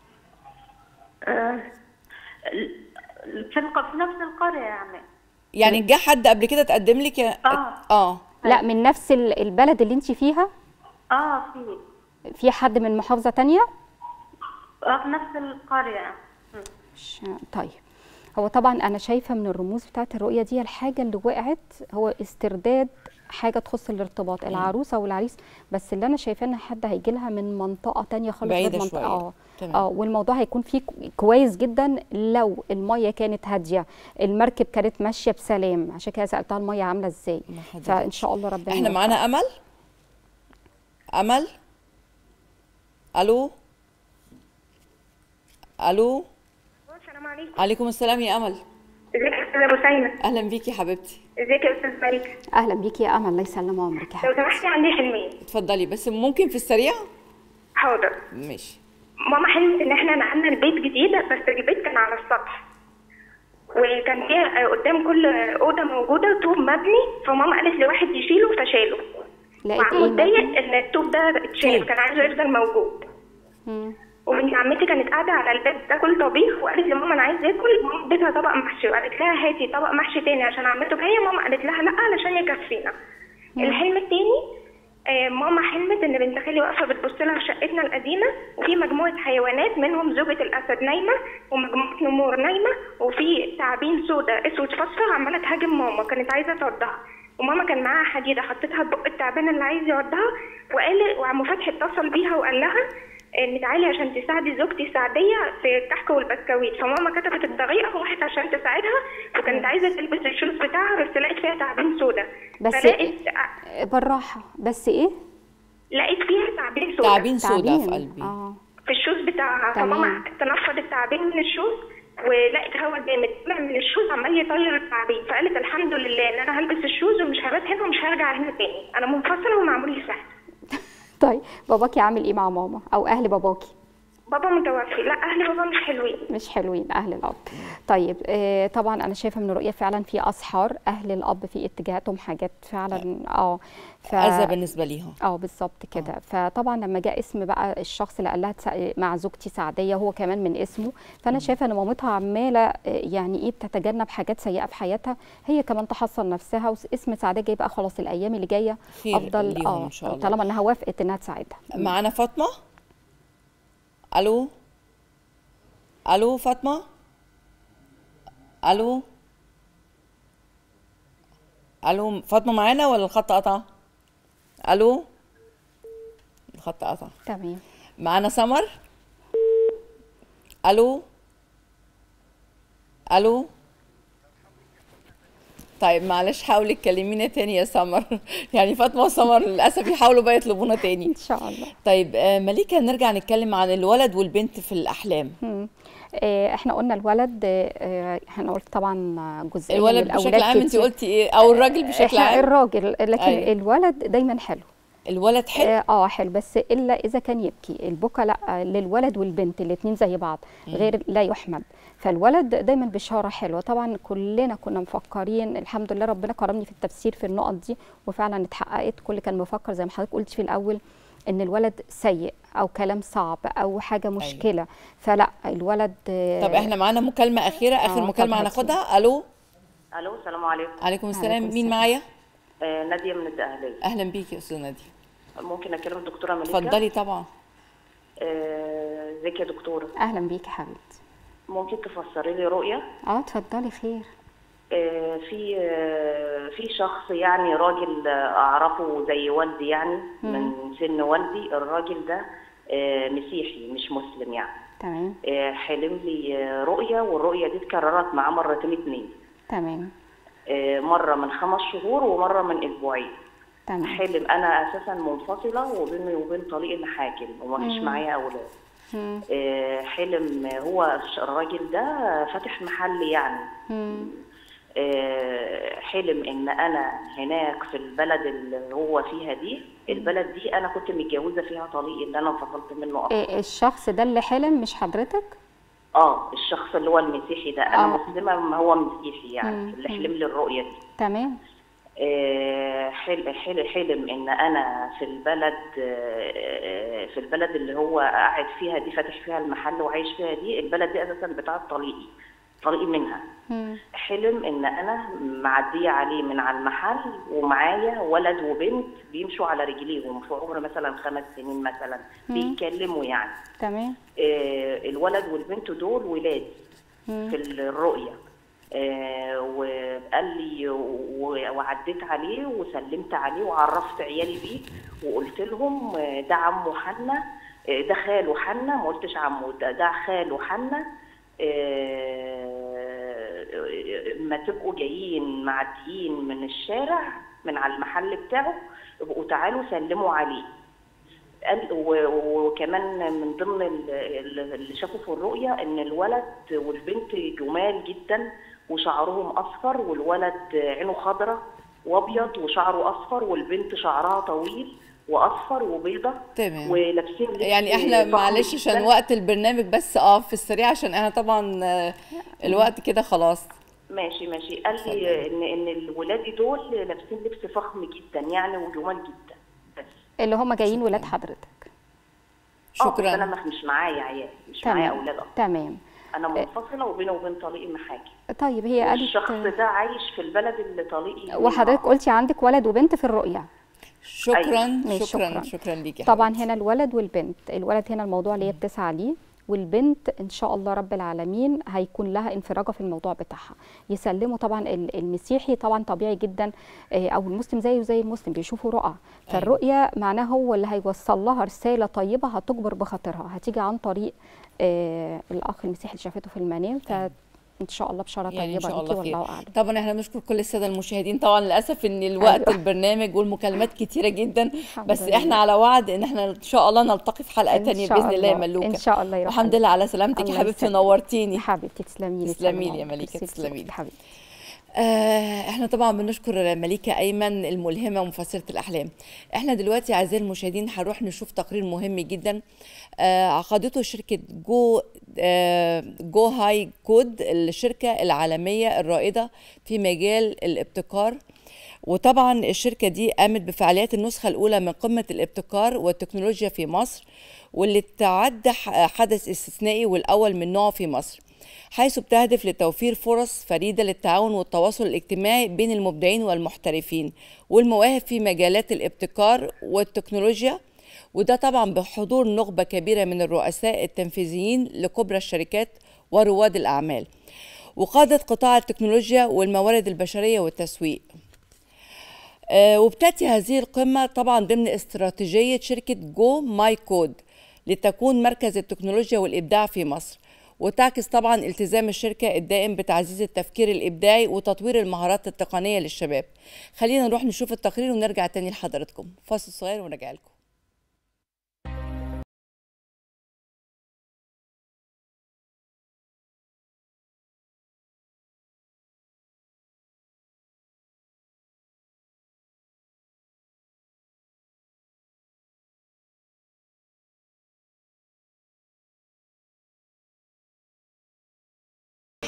آه، في الق- في نفس القرية يعني يعني جه حد قبل كده تقدم لك يا آه. اه لا من نفس ال- البلد اللي انت فيها اه في في حد من محافظه تانية اه في نفس القرية مش- طيب هو طبعا انا شايفه من الرموز بتاعت الرؤيه دي الحاجه اللي وقعت هو استرداد حاجه تخص الارتباط العروسه والعريس بس اللي انا شايفاه ان حد هيجي لها من منطقه تانية خالص بعيدة غير منطقه شوية. اه تمام. اه والموضوع هيكون فيه كو- كويس جدا لو الميه كانت هاديه المركب كانت ماشيه بسلام عشان كده سالتها الميه عامله ازاي ما حضرتش. فان شاء الله ربنا احنا يوفقها. معانا امل امل الو الو السلام عليكم عليكم السلام يا امل ازيك يا استاذه بوسينه اهلا بيكي حبيبتي ازيك يا استاذ مالك اهلا بيكي يا امل الله يسلم عمرك يا لو حبيبتي سمحتي عندي حلمين اتفضلي بس ممكن في السريع حاضر ماشي ماما حلمت ان احنا نقلنا البيت جديد بس البيت كان على السطح وكان فيها قدام كل اوضه موجوده طوب مبني فماما قالت لواحد يشيله فشاله لقيت وعمود ايه ضيق مبني؟ ان الطوب ده اتشال كان عايزه يفضل موجود مم. وبنت عمتي كانت قاعده على الباب تاكل طبيخ وقالت لماما انا عايزه اكل ماما اديتها طبق محشي وقالت لها هاتي طبق محشي تاني عشان عمته جايه ماما قالت لها لا علشان يكفينا الحلم التاني آه، ماما حلمت ان بنت خالي واقفه بتبص لها في شقتنا القديمه وفي مجموعه حيوانات منهم زوجة الاسد نايمه ومجموعه نمور نايمه وفي تعابين سودا اسود فاصفر عماله تهاجم ماما كانت عايزه تودها وماما كان معاها حديده حطيتها في بق التعبان اللي عايز يودها وقال وعم فتحي اتصل بيها وقال لها ان تعالي عشان تساعدي زوجتي سعديه في الكحك والبسكويت فماما كتبت الطريقه وراحت عشان تساعدها وكانت عايزه تلبس الشوز بتاعها بس لقيت فيها تعابين سودا بس فلقيت بالراحه بس ايه لقيت فيها تعابين سودا تعابين سودا في تعبين. قلبي اه في الشوز بتاعها تمام. فماما تنفض التعابين من الشوز ولقيت هوا جامد طلع من الشوز عمال يطير التعابين فقالت الحمد لله ان انا هلبس الشوز ومش هبات هنا ومش هرجع هنا تاني انا منفصله ومعمول لي سحر طيب باباكي عامل ايه مع ماما او اهل باباكي بابا متوفي لا اهل بابا مش حلوين مش حلوين اهل الاب طيب آه طبعا انا شايفه من الرؤيه فعلا في اسحار اهل الاب في اتجاهاتهم حاجات فعلا اه ف... اذى بالنسبة ليها اه بالظبط كده فطبعا لما جاء اسم بقى الشخص اللي قال لها تس- مع زوجتي سعديه هو كمان من اسمه فانا شايفه ان مامتها عماله آه، يعني ايه بتتجنب حاجات سيئه في حياتها هي كمان تحصن نفسها واسم سعديه جاي بقى خلاص الايام اللي جايه خير افضل ليهم اه إن شاء الله. طالما انها وافقت انها تساعدها معانا فاطمة الو الو فاطمة الو الو فاطمة معانا ولا الخط قطع الو الخط قطع تمام معانا سمر الو الو طيب معلش حاولي تكلمينا تاني يا سمر يعني فاطمه وسمر للاسف يحاولوا بقى يطلبونا تاني ان شاء الله طيب آه، مليكه نرجع نتكلم عن الولد والبنت في الاحلام مم. آه، احنا قلنا الولد آه، احنا قلت طبعا جزئيه الولد من بشكل الأولاد عام انت كتير. قلتي ايه او الراجل بشكل إحنا عام الراجل لكن أيوة. الولد دايما حلو الولد حلو اه آه، حلو بس الا اذا كان يبكي البكا لا للولد والبنت الاثنين زي بعض غير لا يحمد فالولد دايما بشاره حلوه طبعا كلنا كنا مفكرين الحمد لله ربنا كرمني في التفسير في النقط دي وفعلا اتحققت كل كان مفكر زي ما حضرتك قلت في الاول ان الولد سيء او كلام صعب او حاجه مشكله فلا الولد آه، طب احنا معانا مكالمه اخيره اخر آه، مكالمه طب هناخدها الو الو السلام عليكم عليكم السلام عليكم مين السلام. معايا آه ناديه من الدقهليه اهلا بيكي يا استاذه ناديه ممكن اكلم الدكتوره مليكه اتفضلي طبعا آه، ازيك يا دكتوره اهلا بيك يا حبيبتي ممكن تفسري لي رؤيه اه اتفضلي خير آه، في آه، في شخص يعني راجل آه، اعرفه زي والدي يعني من سن والدي الراجل ده آه، مسيحي مش مسلم يعني تمام آه، حلم لي آه، رؤيه والرؤيه دي اتكررت معاه مرتين اتنين تمام آه، مره من خمس شهور ومره من اسبوعين تمام حلم انا اساسا منفصله وبيني وبين طليق المحاكم ومفيش معايا اولاد مم. آه، حلم هو الراجل ده فاتح محل يعني مم. آه، حلم ان انا هناك في البلد اللي هو فيها دي البلد دي انا كنت متجوزه فيها طليقي اللي انا انفصلت منه اصلا إيه الشخص ده اللي حلم مش حضرتك اه الشخص اللي هو المسيحي ده انا آه. مسلمه ما هو مسيحي يعني مم. اللي حلم لي الرؤيه دي تمام آه، حل حل حلم ان انا في البلد آه، في البلد اللي هو قاعد فيها دي فاتح فيها المحل وعايش فيها دي البلد دي اساسا بتاعت طليقي طليقي منها مم. حلم ان انا معديه عليه من على المحل ومعايا ولد وبنت بيمشوا على رجليهم في عمر مثلا خمس سنين مثلا بيتكلموا يعني تمام آه، الولد والبنت دول ولاد مم. في الرؤية آه، وقال لي و- وعديت عليه وسلمت عليه وعرفت عيالي بيه وقلت لهم آه، ده عمه حنا آه، ده خاله حنا ما قلتش عمه ده, ده خاله حنا آه، ما تبقوا جايين معديين من الشارع من على المحل بتاعه ابقوا تعالوا سلموا عليه قال و- وكمان من ضمن ال- ال- اللي شافوا في الرؤية ان الولد والبنت جمال جدا وشعرهم اصفر والولد عينه خضراء وابيض وشعره اصفر والبنت شعرها طويل واصفر وبيضة تمام ولابسين لبس يعني احنا فخم معلش عشان جداً. وقت البرنامج بس اه في السريع عشان احنا طبعا آه، الوقت كده خلاص ماشي ماشي قال لي ان ان الولاد دول لابسين لبس فخم جدا يعني وجمال جدا بس اللي هم جايين شكراً. ولاد حضرتك اه بس انا شكرا مش- مش معايا عيال مش معايا تمام اولاد اصلا تمام انا منفصله وبيني وبين طليقي محاكم طيب هي قالت الشخص ده عايش في البلد اللي طليقي وحضرتك قلتي عندك ولد وبنت في الرؤية شكرا ماشي، شكرا شكراً. شكرا ليكي يا طبعا حبيبتي. هنا الولد والبنت الولد هنا الموضوع اللي هي بتسعى ليه والبنت ان شاء الله رب العالمين هيكون لها انفراجه في الموضوع بتاعها يسلموا طبعا ال- المسيحي طبعا طبيعي جدا آه، او المسلم زيه زي المسلم بيشوفوا رؤى فالرؤيه معناها هو اللي هيوصل لها رساله طيبه هتجبر بخاطرها هتيجي عن طريق آه، الاخ المسيحي اللي شافته في المنام فان شاء الله بشاره يعني ان طيبه شاء ليكي الله خير والله اعلم طبعا احنا بنشكر كل الساده المشاهدين طبعا للاسف ان الوقت أيوة. البرنامج والمكالمات كتيره جدا الحمد بس لله. احنا على وعد ان احنا ان شاء الله نلتقي في حلقه إن تانية شاء باذن الله يا الله. ملوكه ان شاء الله يا رب والحمد لله على سلامتك يا الله حبيبتي يسلمك. نورتيني يا حبيبتي تسلمي لي تسلمي تسلمي لي يا عمرك. مليكة، ميرسي تسلمي لي. حبيبتي آه احنا طبعا بنشكر مليكة ايمن الملهمة ومفسرة الاحلام احنا دلوقتي اعزائي المشاهدين هنروح نشوف تقرير مهم جدا آه عقدته شركة جو آه جو هاي كود الشركة العالمية الرائدة في مجال الابتكار وطبعا الشركة دي قامت بفعاليات النسخة الأولى من قمة الابتكار والتكنولوجيا في مصر واللي تعد ح- حدث استثنائي والأول من نوعه في مصر حيث بتهدف لتوفير فرص فريدة للتعاون والتواصل الاجتماعي بين المبدعين والمحترفين والمواهب في مجالات الابتكار والتكنولوجيا وده طبعا بحضور نخبة كبيرة من الرؤساء التنفيذيين لكبرى الشركات ورواد الأعمال وقادة قطاع التكنولوجيا والموارد البشرية والتسويق آه، وبتاتي هذه القمه طبعا ضمن استراتيجيه شركه جو ماي كود لتكون مركز التكنولوجيا والابداع في مصر وتعكس طبعا التزام الشركه الدائم بتعزيز التفكير الابداعي وتطوير المهارات التقنيه للشباب خلينا نروح نشوف التقرير ونرجع تاني لحضراتكم فاصل صغير ونرجع لكم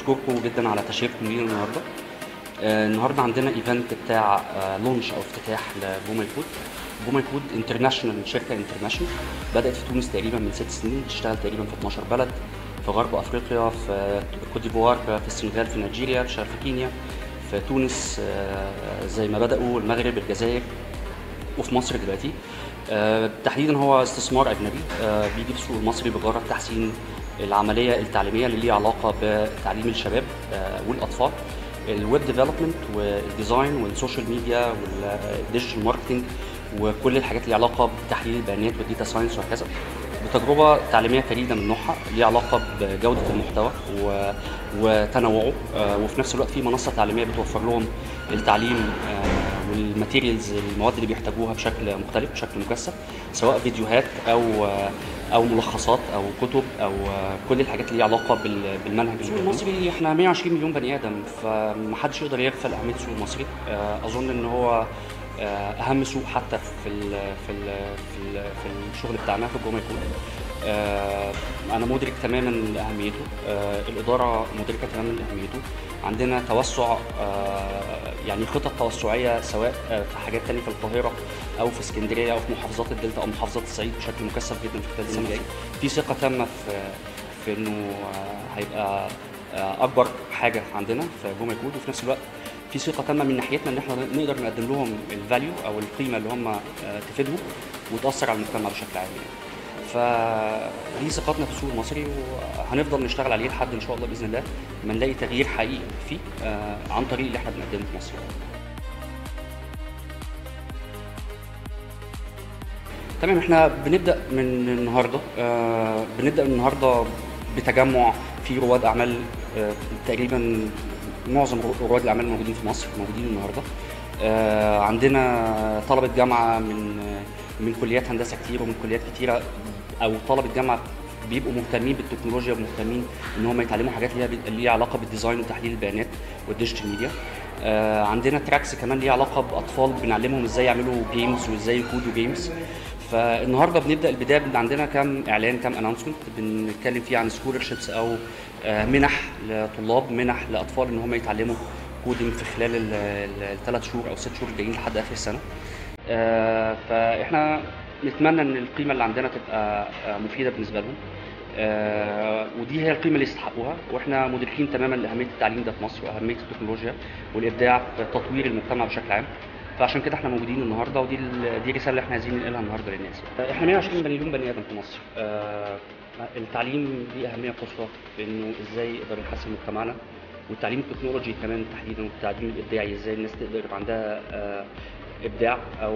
بشكركم جدا على تشريفكم لينا النهارده آه، النهارده عندنا ايفنت بتاع لونش او افتتاح لبوما كود بوما كود انترناشونال شركه انترناشونال بدات في تونس تقريبا من ست سنين بتشتغل تقريبا في 12 بلد في غرب افريقيا في كوت ديفوار في السنغال في نيجيريا بتشتغل في كينيا في تونس آه، زي ما بداوا المغرب الجزائر وفي مصر دلوقتي آه، تحديدا هو استثمار اجنبي آه، بيجي في السوق المصري بغرض تحسين العمليه التعليميه اللي ليها علاقه بتعليم الشباب آه، والاطفال الويب ديفلوبمنت والديزاين والسوشيال ميديا والديجيتال ماركتنج وكل الحاجات اللي ليها علاقه بتحليل البيانات والديتا ساينس وهكذا بتجربه تعليميه فريده من نوعها ليها علاقه بجوده المحتوى و... وتنوعه آه، وفي نفس الوقت في منصه تعليميه بتوفر لهم التعليم آه، والماتيريالز المواد اللي بيحتاجوها بشكل مختلف بشكل مكثف سواء فيديوهات او او ملخصات او كتب او كل الحاجات اللي ليها علاقه بال- بالمنهج السوق المصري احنا 120 مليون بني ادم فمحدش يقدر يغفل اهميه السوق المصري آه، اظن ان هو آه، اهم سوق حتى في ال في ال في, ال في الشغل بتاعنا في الجمعيه كله آه، انا مدرك تماما لاهميته آه، الاداره مدركه تماما لاهميته عندنا توسع آه، يعني خطط توسعيه سواء آه، في حاجات تانية في القاهره او في اسكندريه او في محافظات الدلتا او محافظات الصعيد بشكل مكثف جدا في خلال السنه الجايه في ثقه تامه في في انه آه، هيبقى آه، اكبر حاجه عندنا في جمعه كود وفي نفس الوقت في ثقه تامه من ناحيتنا ان احنا نقدر نقدم لهم الفاليو او القيمه اللي هم آه، تفيدهم وتاثر على المجتمع بشكل عام يعني. فدي ثقتنا في السوق المصري وهنفضل نشتغل عليه لحد ان شاء الله باذن الله ما نلاقي تغيير حقيقي فيه آه، عن طريق اللي احنا بنقدمه في مصر. تمام احنا بنبدا من النهارده آه بنبدا من النهارده بتجمع في رواد اعمال آه تقريبا معظم رو- رواد الاعمال الموجودين في مصر موجودين النهارده آه عندنا طلبه جامعه من من كليات هندسه كتير ومن كليات كتيره او طلبه جامعه بيبقوا مهتمين بالتكنولوجيا ومهتمين ان هم يتعلموا حاجات ليها ليها علاقه بالديزاين وتحليل البيانات والديجيتال ميديا آه عندنا تراكس كمان ليها علاقه باطفال بنعلمهم ازاي يعملوا جيمز وازاي يكودوا جيمز فالنهارده بنبدا البدايه بن- عندنا كام اعلان كام اناونسمنت بنتكلم فيه عن سكولرشيبس او آه، منح لطلاب منح لاطفال ان هم يتعلموا كودنج في خلال الثلاث شهور او ست شهور الجايين لحد اخر السنه آه، فاحنا نتمنى ان القيمه اللي عندنا تبقى آه، مفيده بالنسبه لهم آه، ودي هي القيمه اللي يستحقوها واحنا مدركين تماما لاهميه التعليم ده في مصر واهميه التكنولوجيا والابداع في تطوير المجتمع بشكل عام فعشان كده احنا موجودين النهارده ودي ال- دي الرساله اللي احنا عايزين ننقلها النهارده للناس احنا 120 مليون بني ادم في مصر آه، التعليم ليه اهميه قصوى في انه ازاي يقدر يحسن مجتمعنا والتعليم التكنولوجي كمان تحديدا والتعليم الابداعي ازاي الناس تقدر يبقى عندها آه، ابداع او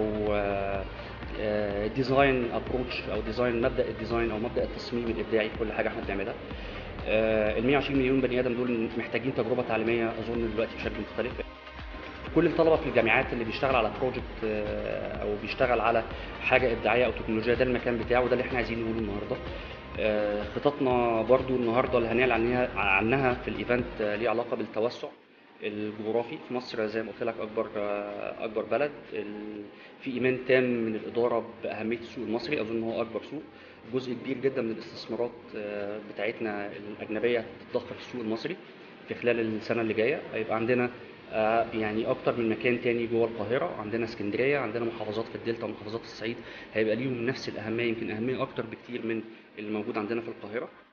ديزاين ابروتش او ديزاين مبدا الديزاين او مبدا التصميم الابداعي في كل حاجه احنا بنعملها ال 120 مليون بني ادم دول محتاجين تجربه تعليميه اظن دلوقتي بشكل مختلف كل الطلبه في الجامعات اللي بيشتغل على بروجكت او بيشتغل على حاجه ابداعيه او تكنولوجيه ده المكان بتاعه وده اللي احنا عايزين نقوله النهارده آه، خططنا برضو النهارده اللي هنعلن عنها عنها في الايفنت آه، ليه علاقه بالتوسع الجغرافي في مصر زي ما قلت لك اكبر آه، اكبر بلد ال- في ايمان تام من الاداره باهميه السوق المصري اظن هو اكبر سوق جزء كبير جدا من الاستثمارات آه، بتاعتنا الاجنبيه هتتضخم في السوق المصري في خلال السنه اللي جايه هيبقى عندنا آه، يعني اكتر من مكان تاني جوه القاهره عندنا اسكندريه عندنا محافظات في الدلتا ومحافظات الصعيد هيبقى ليهم نفس الاهميه يمكن اهميه اكتر بكتير من اللي موجود عندنا في القاهره